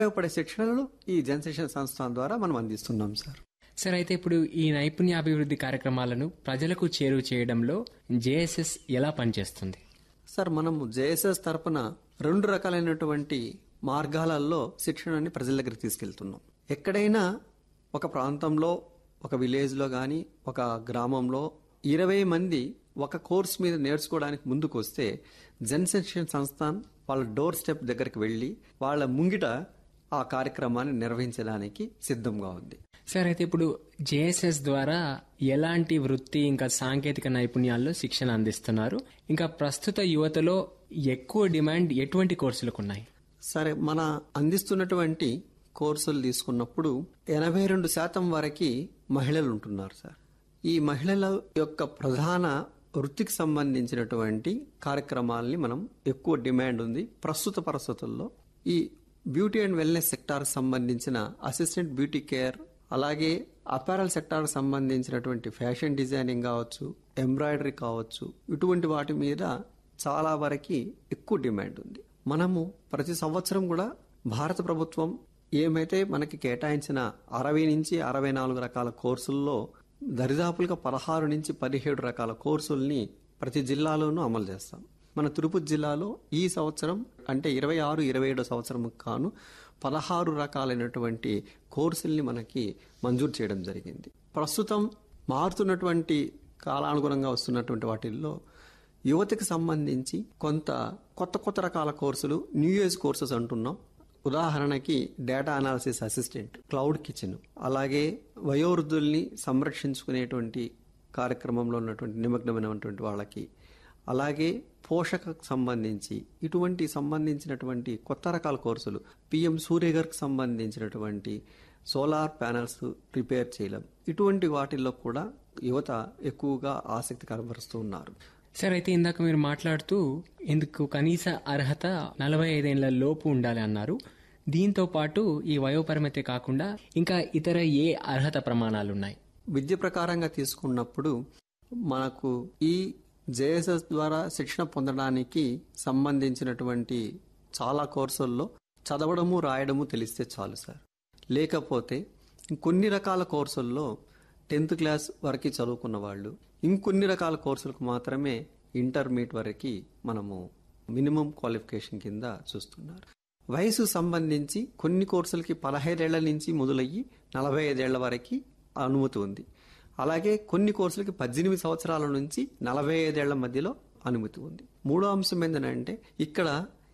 ఉపయోగపడే శిక్షణలు ఈ జనశిక్షణ సంస్థ ద్వారా మనం అందిస్తున్నాం సార్ సార్ అయితే ఇప్పుడు ఈ నైపుణ్యాభివృద్ధి కార్యక్రమాలను ప్రజలకు చేరువ చేయడంలో జేఎస్ఎస్ ఎలా పనిచేస్తుంది సార్ మనము జేఎస్ఎస్ తరపున రెండు రకాలైనటువంటి మార్గాలలో శిక్షణని ప్రజల దగ్గరికి తీసుకెళ్తున్నాం ఎక్కడైనా ఒక ప్రాంతంలో ఒక విలేజ్లో కానీ ఒక గ్రామంలో ఇరవై మంది ఒక కోర్స్ మీద నేర్చుకోవడానికి ముందుకు వస్తే జనశిక్షణ సంస్థాన్ వాళ్ళ డోర్ స్టెప్ దగ్గరికి వెళ్ళి వాళ్ళ ముంగిట ఆ కార్యక్రమాన్ని నిర్వహించడానికి సిద్ధంగా ఉంది సార్ అయితే ఇప్పుడు జేఎస్ఎస్ ద్వారా ఎలాంటి వృత్తి ఇంకా సాంకేతిక నైపుణ్యాల్లో శిక్షణ అందిస్తున్నారు ఇంకా ప్రస్తుత యువతలో ఎక్కువ డిమాండ్ ఎటువంటి కోర్సులకు ఉన్నాయి సరే మన అందిస్తున్నటువంటి కోర్సులు తీసుకున్నప్పుడు ఎనభై రెండు శాతం వరకు మహిళలు ఉంటున్నారు సార్ ఈ మహిళల యొక్క ప్రధాన వృత్తికి సంబంధించినటువంటి కార్యక్రమాలని మనం ఎక్కువ డిమాండ్ ఉంది ప్రస్తుత పరిస్థితుల్లో ఈ బ్యూటీ అండ్ వెల్నెస్ సెక్టార్ సంబంధించిన అసిస్టెంట్ బ్యూటీ కేర్ అలాగే అపారల్ సెక్టార్ సంబంధించినటువంటి ఫ్యాషన్ డిజైనింగ్ కావచ్చు ఎంబ్రాయిడరీ కావచ్చు ఇటువంటి వాటి మీద చాలా వరకు ఎక్కువ డిమాండ్ ఉంది మనము ప్రతి సంవత్సరం కూడా భారత ప్రభుత్వం ఏమైతే మనకి కేటాయించిన అరవై నుంచి అరవై నాలుగు రకాల కోర్సుల్లో దరిదాపులుగా పదహారు నుంచి పదిహేడు రకాల కోర్సుల్ని ప్రతి జిల్లాలోనూ అమలు చేస్తాం మన తిరుపతి జిల్లాలో ఈ సంవత్సరం అంటే ఇరవై ఆరు ఇరవై ఏడో సంవత్సరం కాను పదహారు రకాలైనటువంటి కోర్సుల్ని మనకి మంజూరు చేయడం జరిగింది ప్రస్తుతం మారుతున్నటువంటి కాలానుగుణంగా వస్తున్నటువంటి వాటిల్లో యువతకి సంబంధించి కొంత కొత్త కొత్త రకాల కోర్సులు న్యూ ఏజ్ కోర్సెస్ అంటున్నాం ఉదాహరణకి data analysis assistant cloud kitchen అలాగే వయోవృద్ధుల్ని సంరక్షించుకునేటువంటి కార్యక్రమంలో ఉన్నటువంటి నిమగ్నమైనటువంటి వాళ్ళకి అలాగే పోషకకు సంబంధించి ఇటువంటి సంబంధించినటువంటి కొత్త రకాల కోర్సులు పిఎం సూర్యగర్కి సంబంధించినటువంటి సోలార్ ప్యానల్స్ ప్రిపేర్ చేయడం ఇటువంటి వాటిల్లో కూడా యువత ఎక్కువగా ఆసక్తి కనబరుస్తూ ఉన్నారు సార్ అయితే ఇందాక మీరు మాట్లాడుతూ ఇందుకు కనీస అర్హత నలభై ఐదేళ్ల లోపు ఉండాలి అన్నారు దీంతో పాటు ఈ వయోపరిమితి కాకుండా ఇంకా ఇతర ఏ అర్హత ప్రమాణాలు ఉన్నాయి విద్య ప్రకారంగా తీసుకున్నప్పుడు మనకు ఈ జేఎస్ఎస్ ద్వారా శిక్షణ పొందడానికి సంబంధించినటువంటి చాలా కోర్సుల్లో చదవడము రాయడము తెలిస్తే చాలు సార్ లేకపోతే కొన్ని రకాల కోర్సుల్లో టెన్త్ క్లాస్ వరకు చదువుకున్న వాళ్ళు ఇంకొన్ని రకాల కోర్సులకు మాత్రమే ఇంటర్మీడియట్ వరకు మనము మినిమం క్వాలిఫికేషన్ కింద చూస్తున్నారు వయసు సంబంధించి కొన్ని కోర్సులకి పదహైదేళ్ల నుంచి మొదలయ్యి నలభై ఐదేళ్ల వరకు అనుమతి ఉంది అలాగే కొన్ని కోర్సులకి పద్దెనిమిది సంవత్సరాల నుంచి నలభై ఐదేళ్ల మధ్యలో అనుమతి ఉంది మూడో అంశం ఏంటంటే ఇక్కడ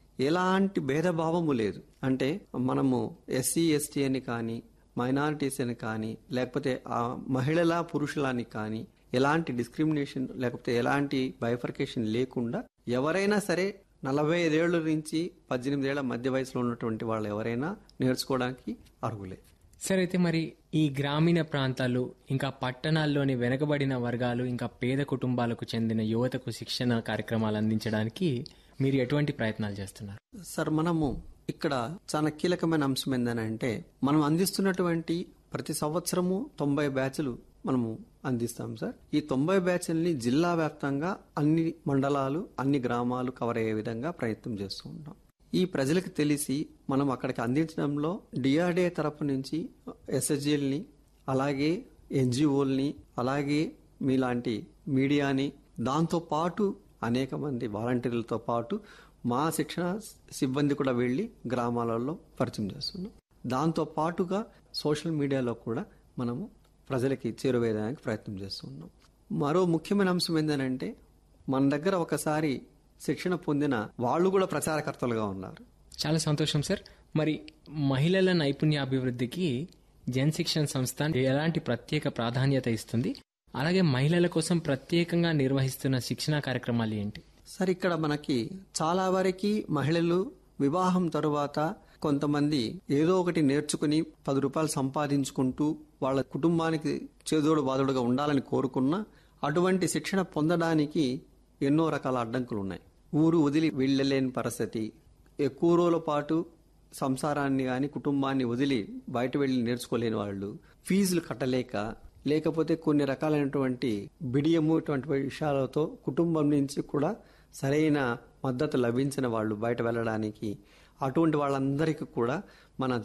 ఎలాంటి భేదభావము లేదు అంటే మనము ఎస్సీ ఎస్టీ అని కానీ మైనారిటీస్ అని కానీ లేకపోతే ఆ మహిళల పురుషులని కానీ ఎలాంటి డిస్క్రిమినేషన్ లేకపోతే ఎలాంటి బైఫర్కేషన్ లేకుండా ఎవరైనా సరే నలభై ఐదేళ్ల నుంచి పద్దెనిమిది ఏళ్ల మధ్య వయసులో ఉన్నటువంటి వాళ్ళు ఎవరైనా నేర్చుకోవడానికి అర్హులే సార్ అయితే మరి ఈ గ్రామీణ ప్రాంతాలు ఇంకా పట్టణాల్లోని వెనుకబడిన వర్గాలు ఇంకా పేద కుటుంబాలకు చెందిన యువతకు శిక్షణ కార్యక్రమాలు అందించడానికి మీరు ఎటువంటి ప్రయత్నాలు చేస్తున్నారు సార్ మనము ఇక్కడ చాలా కీలకమైన అంశం ఏంటంటే మనం అందిస్తున్నటువంటి ప్రతి సంవత్సరము తొంభై బ్యాచ్లు మనము అందిస్తాం సార్ ఈ తొంభై బ్యాచ్ల్ని జిల్లా వ్యాప్తంగా అన్ని మండలాలు అన్ని గ్రామాలు కవర్ అయ్యే విధంగా ప్రయత్నం చేస్తూ ఉంటాం ఈ ప్రజలకు తెలిసి మనం అక్కడికి అందించడంలో డిఆర్డిఏ తరపు నుంచి ఎస్ఎస్జీల్ని అలాగే ఎన్జిఓల్ని అలాగే మీలాంటి మీడియాని దాంతో పాటు అనేక మంది వాలంటీర్లతో పాటు మా శిక్షణ సిబ్బంది కూడా వెళ్ళి గ్రామాలలో పరిచయం చేస్తున్నాం దాంతో పాటుగా సోషల్ మీడియాలో కూడా మనము ప్రజలకి చేరువేయడానికి ప్రయత్నం చేస్తున్నాం మరో ముఖ్యమైన అంశం ఏంటంటే మన దగ్గర ఒకసారి శిక్షణ పొందిన వాళ్ళు కూడా ప్రచారకర్తలుగా ఉన్నారు చాలా సంతోషం సార్ మరి మహిళల నైపుణ్య అభివృద్ధికి జన్ శిక్షణ సంస్థ ఎలాంటి ప్రత్యేక ప్రాధాన్యత ఇస్తుంది అలాగే మహిళల కోసం ప్రత్యేకంగా నిర్వహిస్తున్న శిక్షణ కార్యక్రమాలు ఏంటి సార్ ఇక్కడ మనకి చాలా వరకు మహిళలు వివాహం తరువాత కొంతమంది ఏదో ఒకటి నేర్చుకుని పది రూపాయలు సంపాదించుకుంటూ వాళ్ళ కుటుంబానికి చేదోడు బాదుడుగా ఉండాలని కోరుకున్నా అటువంటి శిక్షణ పొందడానికి ఎన్నో రకాల అడ్డంకులు ఉన్నాయి ఊరు వదిలి వెళ్ళలేని పరిస్థితి ఎక్కువ రోజుల పాటు సంసారాన్ని కానీ కుటుంబాన్ని వదిలి బయట వెళ్ళి నేర్చుకోలేని వాళ్ళు ఫీజులు కట్టలేక లేకపోతే కొన్ని రకాలైనటువంటి బిడియము ఇటువంటి విషయాలతో కుటుంబం నుంచి కూడా సరైన మద్దతు లభించిన వాళ్ళు బయట వెళ్ళడానికి అటువంటి వాళ్ళందరికీ కూడా మన